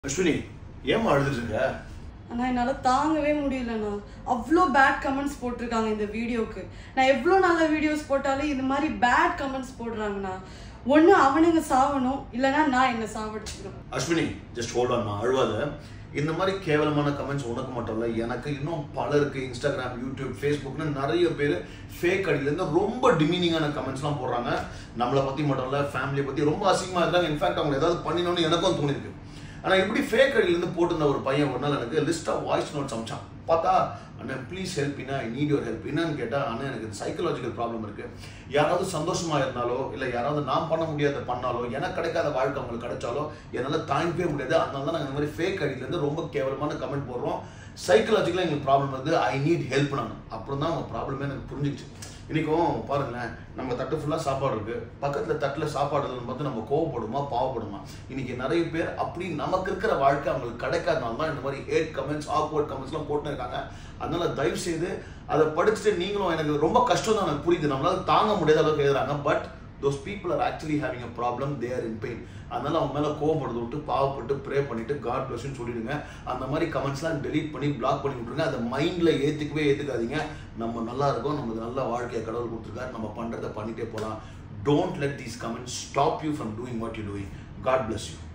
அஸ்வினி ஏம்மா அழுதுட்டு இருக்க ஆனால் என்னால் தாங்கவே முடியலண்ணா அவ்வளோ பேட் கமெண்ட்ஸ் போட்டிருக்காங்க இந்த வீடியோக்கு நான் எவ்வளோ நல்ல வீடியோஸ் போட்டாலும் இந்த மாதிரி பேட் கமெண்ட்ஸ் போடுறாங்கண்ணா ஒன்று அவனுங்க சாவணும் இல்லைன்னா நான் என்ன சாவடிச்சுக்கணும் அஸ்வினி ஜஸ்ட் ஹோல்ட் ஆன்மா அழுவாத இந்த மாதிரி கேவலமான கமெண்ட்ஸ் உனக்கு மட்டும் இல்லை எனக்கு இன்னும் பலருக்கு இன்ஸ்டாகிராம் யூடியூப் ஃபேஸ்புக்னு நிறைய பேர் ஃபேக் அடியிலேருந்து ரொம்ப டிமீனிங்கான கமெண்ட்ஸ்லாம் போடுறாங்க நம்மளை பற்றி மட்டும் இல்லை ஃபேமிலியை பற்றி ரொம்ப அசிங்கமாக இருக்காங்க இன்ஃபேக்ட் அவங்க ஏதாவது பண்ணினோன்னு எனக்கும் தோணிருக்கு ஆனால் இப்படி ஃபேக் அடியிலேருந்து போட்டிருந்த ஒரு பையன் ஒரு நாள் எனக்கு லிஸ்ட் ஆஃப் வாய்ஸ் நோட்ஸ் அமிச்சான் பார்த்தா அண்ணன் ப்ளீஸ் ஹெல்ப் இனா ஐ நீட் யுவர் ஹெல்ப் என்னன்னு கேட்டால் அண்ணன் எனக்கு சைக்கலாஜிக்கல் ப்ராப்ளம் இருக்கு யாராவது சந்தோஷமா இருந்தாலோ இல்லை யாராவது நான் பண்ண முடியாத பண்ணாலோ எனக்கு கிடைக்காத வாழ்க்கை அவங்களுக்கு கிடைச்சாலோ என்னால் தாங்கிக்கவே முடியாது அதனால தான் நாங்கள் இந்த மாதிரி ஃபேக் அடியிலேருந்து ரொம்ப கேவலமான கமெண்ட் போடுறோம் சைக்கலாஜிக்கலாக எங்களுக்கு ப்ராப்ளம் வந்து ஐ நீட் ஹெல்ப் நாங்கள் அப்புறம் தான் அவங்க ப்ராப்ளமே எனக்கு புரிஞ்சிச்சு இன்னைக்கும் பாருங்களேன் நம்ம தட்டு ஃபுல்லாக சாப்பாடு இருக்கு பக்கத்தில் தட்டில் சாப்பாடு இல்லைன்னு பார்த்து நம்ம கோவப்படுமா பாவப்படுமா இன்னைக்கு நிறைய பேர் அப்படி நமக்கு இருக்கிற வாழ்க்கை அவங்களுக்கு கிடைக்காதனால தான் இந்த மாதிரி ஹேட் கமெண்ட்ஸ் ஆக்வர்ட் கமெண்ட்ஸ்லாம் போட்டு இருக்காங்க அதனால தயவு செய்து அதை படிச்சுட்டு நீங்களும் எனக்கு ரொம்ப கஷ்டம் தான் எனக்கு புரியுது நம்மளால தாங்க முடியாத அளவுக்கு எழுதுறாங்க but those people are actually having a problem they are in pain அதனால அவங்க மேல கோவப்படுறது விட்டு பாவப்பட்டு ப்ரே பண்ணிட்டு காட் பிளஸ்ன்னு சொல்லிடுங்க அந்த மாதிரி கமெண்ட்ஸ்லாம் டெலீட் பண்ணி பிளாக் பண்ணி விட்டுருங்க அதை மைண்ட்ல ஏத்துக்கவே ஏத்துக்காதீங்க நம்ம நல்லா இருக்கோம் நமக்கு நல்ல வாழ்க்கையை கடவுள் கொடுத்துருக்காரு நம்ம பண்றதை பண்ணிட்டே போகலாம் don't let these comments stop you from doing what you doing God bless you